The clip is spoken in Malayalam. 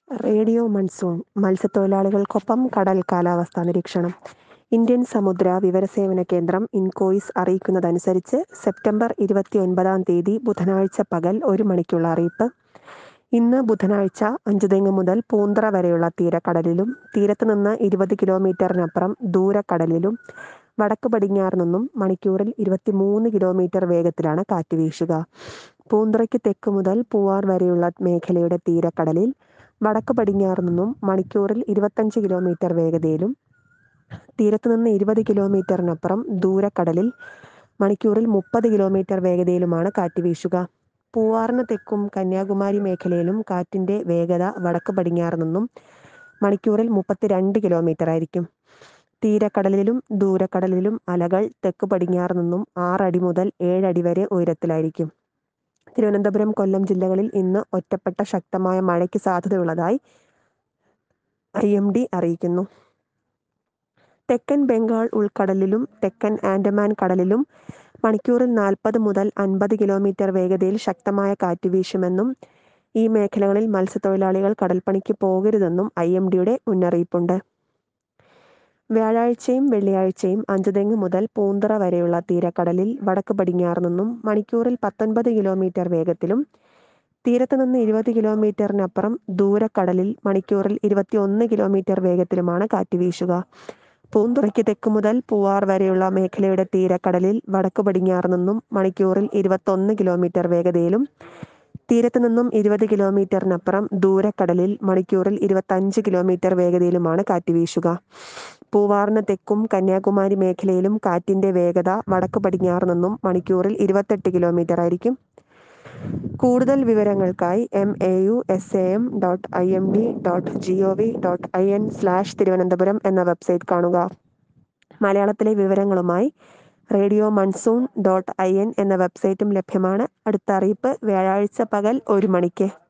റേഡിയോ മൺസൂൺ മത്സ്യത്തൊഴിലാളികൾക്കൊപ്പം കടൽ കാലാവസ്ഥാ നിരീക്ഷണം ഇന്ത്യൻ സമുദ്ര വിവരസേവന കേന്ദ്രം ഇൻകോയിസ് അറിയിക്കുന്നതനുസരിച്ച് സെപ്റ്റംബർ ഇരുപത്തി ഒൻപതാം തീയതി ബുധനാഴ്ച പകൽ ഒരു മണിക്കുള്ള അറിയിപ്പ് ഇന്ന് ബുധനാഴ്ച അഞ്ചുതെങ്ങ് മുതൽ പൂന്തറ വരെയുള്ള തീരക്കടലിലും തീരത്ത് നിന്ന് ഇരുപത് കിലോമീറ്ററിനപ്പുറം ദൂരക്കടലിലും വടക്ക് പടിഞ്ഞാറ് നിന്നും മണിക്കൂറിൽ ഇരുപത്തിമൂന്ന് കിലോമീറ്റർ വേഗത്തിലാണ് കാറ്റ് വീശുക പൂന്തറയ്ക്ക് തെക്ക് മുതൽ പൂവാർ വരെയുള്ള മേഖലയുടെ തീരക്കടലിൽ വടക്ക് പടിഞ്ഞാറ് നിന്നും മണിക്കൂറിൽ ഇരുപത്തഞ്ച് കിലോമീറ്റർ വേഗതയിലും തീരത്ത് നിന്ന് ഇരുപത് കിലോമീറ്ററിനപ്പുറം ദൂരക്കടലിൽ മണിക്കൂറിൽ മുപ്പത് കിലോമീറ്റർ വേഗതയിലുമാണ് കാറ്റ് വീശുക പൂവാറിന് തെക്കും കന്യാകുമാരി മേഖലയിലും കാറ്റിന്റെ വേഗത വടക്ക് പടിഞ്ഞാറ് നിന്നും മണിക്കൂറിൽ മുപ്പത്തിരണ്ട് കിലോമീറ്റർ ആയിരിക്കും തീരക്കടലിലും ദൂരക്കടലിലും അലകൾ തെക്ക് പടിഞ്ഞാറ് നിന്നും ആറടി മുതൽ ഏഴടി വരെ ഉയരത്തിലായിരിക്കും തിരുവനന്തപുരം കൊല്ലം ജില്ലകളിൽ ഇന്ന് ഒറ്റപ്പെട്ട ശക്തമായ മഴയ്ക്ക് സാധ്യതയുള്ളതായി ഐ എം ഡി അറിയിക്കുന്നു തെക്കൻ ബംഗാൾ ഉൾക്കടലിലും തെക്കൻ ആൻഡമാൻ കടലിലും മണിക്കൂറിൽ നാൽപ്പത് മുതൽ അൻപത് കിലോമീറ്റർ വേഗതയിൽ ശക്തമായ കാറ്റ് വീശുമെന്നും ഈ മേഖലകളിൽ മത്സ്യത്തൊഴിലാളികൾ കടൽപ്പണിക്ക് പോകരുതെന്നും ഐ എം ഡിയുടെ മുന്നറിയിപ്പുണ്ട് വ്യാഴാഴ്ചയും വെള്ളിയാഴ്ചയും അഞ്ചുതെങ്ങ് മുതൽ പൂന്തറ വരെയുള്ള തീരക്കടലിൽ വടക്ക് പടിഞ്ഞാറ് നിന്നും മണിക്കൂറിൽ പത്തൊൻപത് കിലോമീറ്റർ വേഗത്തിലും തീരത്ത് നിന്ന് ഇരുപത് കിലോമീറ്ററിനപ്പുറം ദൂരക്കടലിൽ മണിക്കൂറിൽ ഇരുപത്തിയൊന്ന് കിലോമീറ്റർ വേഗത്തിലുമാണ് കാറ്റ് വീശുക പൂന്തുറയ്ക്ക് തെക്ക് മുതൽ പൂവാർ വരെയുള്ള മേഖലയുടെ തീരക്കടലിൽ വടക്ക് പടിഞ്ഞാറ് നിന്നും മണിക്കൂറിൽ ഇരുപത്തൊന്ന് കിലോമീറ്റർ വേഗതയിലും തീരത്ത് നിന്നും ഇരുപത് കിലോമീറ്ററിനപ്പുറം ദൂരക്കടലിൽ മണിക്കൂറിൽ ഇരുപത്തഞ്ച് കിലോമീറ്റർ വേഗതയിലുമാണ് കാറ്റ് വീശുക പൂവാറിന് തെക്കും കന്യാകുമാരി മേഖലയിലും കാറ്റിന്റെ വേഗത വടക്ക് പടിഞ്ഞാറ് നിന്നും മണിക്കൂറിൽ ഇരുപത്തെട്ട് കിലോമീറ്റർ ആയിരിക്കും കൂടുതൽ വിവരങ്ങൾക്കായി M A U S A M dot I M D dot G O V dot I N slash Thiruvananthapuram എന്ന വെബ്സൈറ്റ് കാണുക മലയാളത്തിലെ വിവരങ്ങളുമായി radio monsoon dot I N എന്ന വെബ്സൈറ്റും ലഭ്യമാണ് അടുത്ത അറിയിപ്പ് വ്യാഴാഴ്ച പകൽ ഒരു മണിക്ക്